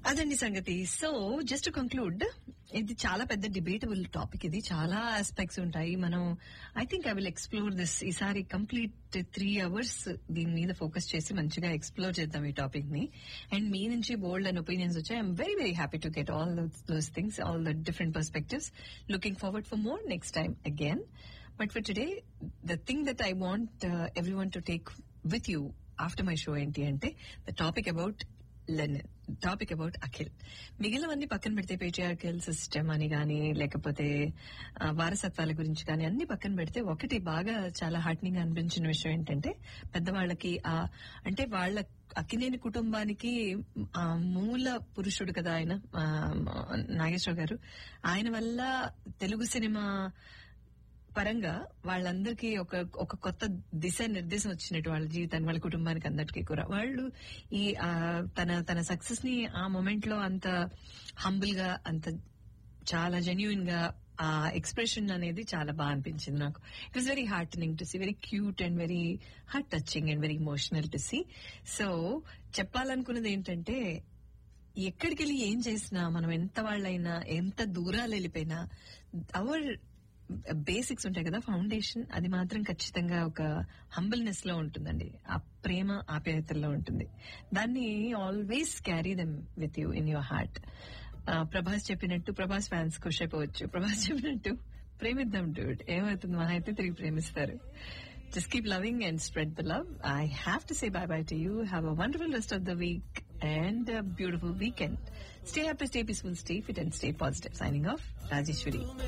అదండి సంగతి so just to conclude ఇది చాలా పెద్ద డిబేటబుల్ టాపిక్ ఇది చాలా ఆస్పెక్ట్స్ ఉంటాయి మనం I think I will explore this ఈసారి కంప్లీట్ త్రీ అవర్స్ దీని మీద ఫోకస్ చేసి మంచిగా ఎక్స్ప్లోర్ చేద్దాం ఈ టాపిక్ ని అండ్ మీ నుంచి బోల్డ్ అండ్ ఒపీనియన్స్ వచ్చాయి I'm very very happy to get all those things all the different perspectives looking forward for more next time again but for today the thing that I want everyone to take with you after my show ఏంటి అంటే the topic about Lenin topic about Akhil మిగిలినవన్నీ పక్కన పెడితే patriarchal system అని గాని లేకపోతే ఆ, వారసత్వాల గురించి కానీ అన్ని పక్కన పెడితే ఒకటి బాగా చాలా హార్ట్నింగ్ అనిపించిన విషయం ఏంటంటే పెద్దవాళ్ళకి ఆ అంటే వాళ్ళ అక్కినేని కుటుంబానికి ఆ మూల పురుషుడు కదా ఆయన ఆ, నాగేశ్వర గారు ఆయన వల్ల తెలుగు సినిమా పరంగా వాళ్ళందరికీ ఒక ఒక కొత్త దిశ నిర్దేశం వచ్చినట్టు వాళ్ళ జీవితాన్ని వాళ్ళ కుటుంబానికి అందరికీ కూడా వాళ్ళు ఈ ఆ, తన తన సక్సెస్ ని ఆ మొమెంట్ లో అంత హంబుల్ గా అంత చాలా జెన్యున్ గా ఆ ఎక్స్ప్రెషన్ అనేది చాలా బాగా అనిపించింది నాకు it was very heartening to see very cute and very heart touching and very emotional to see so చెప్పాలనుకున్నది ఏంటంటే ఎక్కడికి వెళ్ళి ఏం చేసినా మనం ఎంత వాళ్ళైనా ఎంత దూరాలు వెళ్ళిపోయినా అవర్ బేసిక్స్ ఉంటాయి కదా ఫౌండేషన్ అది మాత్రం ఖచ్చితంగా ఒక హంబల్నెస్ లో ఉంటుందండి ఆ ప్రేమ ఆప్యాయతల్లో ఉంటుంది దాన్ని always carry them with you in your heart Prabhas చెప్పినట్టు ప్రభాస్ ఫ్యాన్స్ ఖుషి అయిపోవచ్చు ప్రభాస్ చెప్పినట్టు ప్రేమిద్దాం డూడ్ ఏమవుతుంది మహా అయితే తిరిగి ప్రేమిస్తారు Just keep loving and spread the love. I have to say bye bye to you. Have a wonderful rest of the week and a beautiful weekend. Stay happy, stay peaceful, stay fit, and stay positive. Signing off, Rajeshwari.